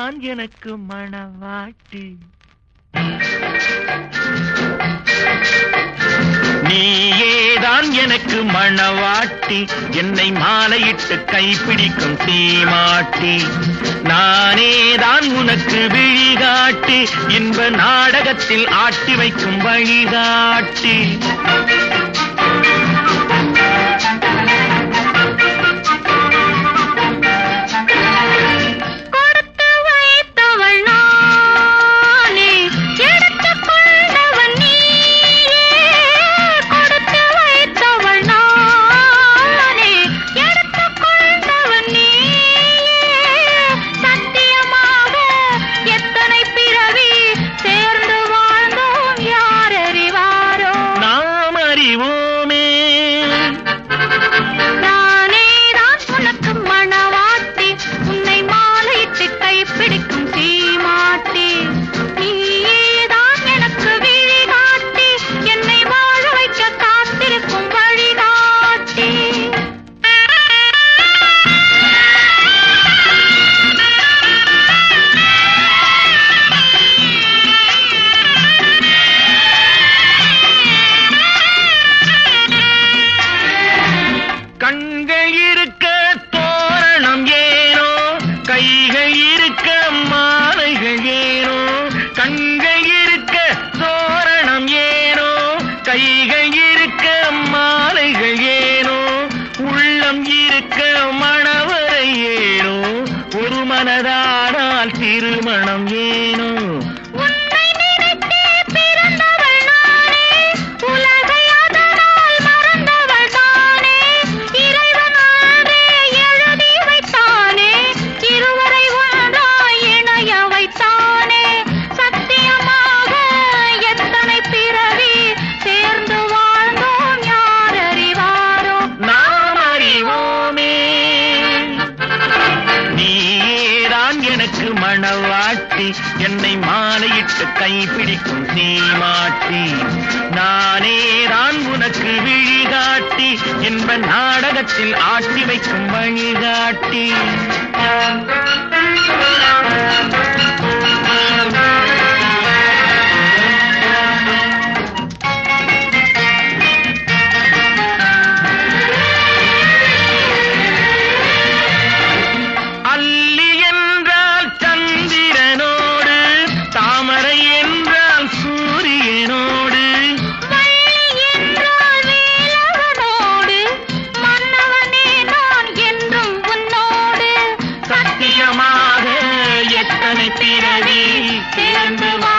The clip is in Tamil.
நீதான் எனக்கு மணவாட்டி நீயேதான் எனக்கு மணவாட்டி என்னை மாலையிட்டு கைப்பிடிக்கும் தீமாட்டி நானேதான் உனக்கு விழிகாட்டி இன்ப நாடகத்தில் ஆட்டி வைக்கும் வழிகாட்டி கொடுத்து வைத்தவள் நானே எடுத்துக் கொண்டவன் நீயே கொடுத்து வைத்தவள் நானே எடுத்துக் கொண்டவன் நீயே சத்தியமாக எத்தனை பிறவி சேர்ந்து வாழ்ந்தோம் யார் அறிவாரோ நாம் அறிவோமே நானேதான் உனக்கு மணவாட்டி உன்னை மாலையிட்டு கைப்பிடிக்கும் சீமாட்டி நீயேதான் எனக்கு விழிகாட்டி என்னை வாழ வைக்க காத்திருக்கும் வழிகாட்டி கண்கள் இருக்க தோரணம் ஏனோ கைகள் இருக்க மாலைகள் ஏனோ கண்கள் இருக்க தோரணம் ஏனோ கைகள் இருக்க மாலைகள் ஏனோ உள்ளம் இருக்க மணவரை ஏனோ ஒரு மனதானால் திருமணம் ஏனோ உன்னை நினைத்தே பிறந்தவள் நானே உலகை அதனால் மறந்தவள் தானே இறைவன் அன்றே எழுதி வைத்தானே இருவரை ஒன்றாய் இணைய வைத்தானே சத்தியமாக எத்தனை பிறவி சேர்ந்து வாழ்ந்தோம் யார் அறிவாரோ நாம் அறிவோமே நீதான் எனக்கு மணவாட்டி என்னை மாலையிட்டு கைப்பிடிக்கும் சீமாட்டி நானேதான் உனக்கு விழிகாட்டி என்ப நாடகத்தில் ஆட்டி வைக்கும் வழிகாட்டி அல்லி என்றால் சந்திரனோடு தாமரை என்றால் சூரியனோடு வள்ளி என்றால் வேலவனோடு மன்னவனே நான் என்றும் உன்னோடு சத்தியமாக எத்தனை பிறவி சேர்ந்து வா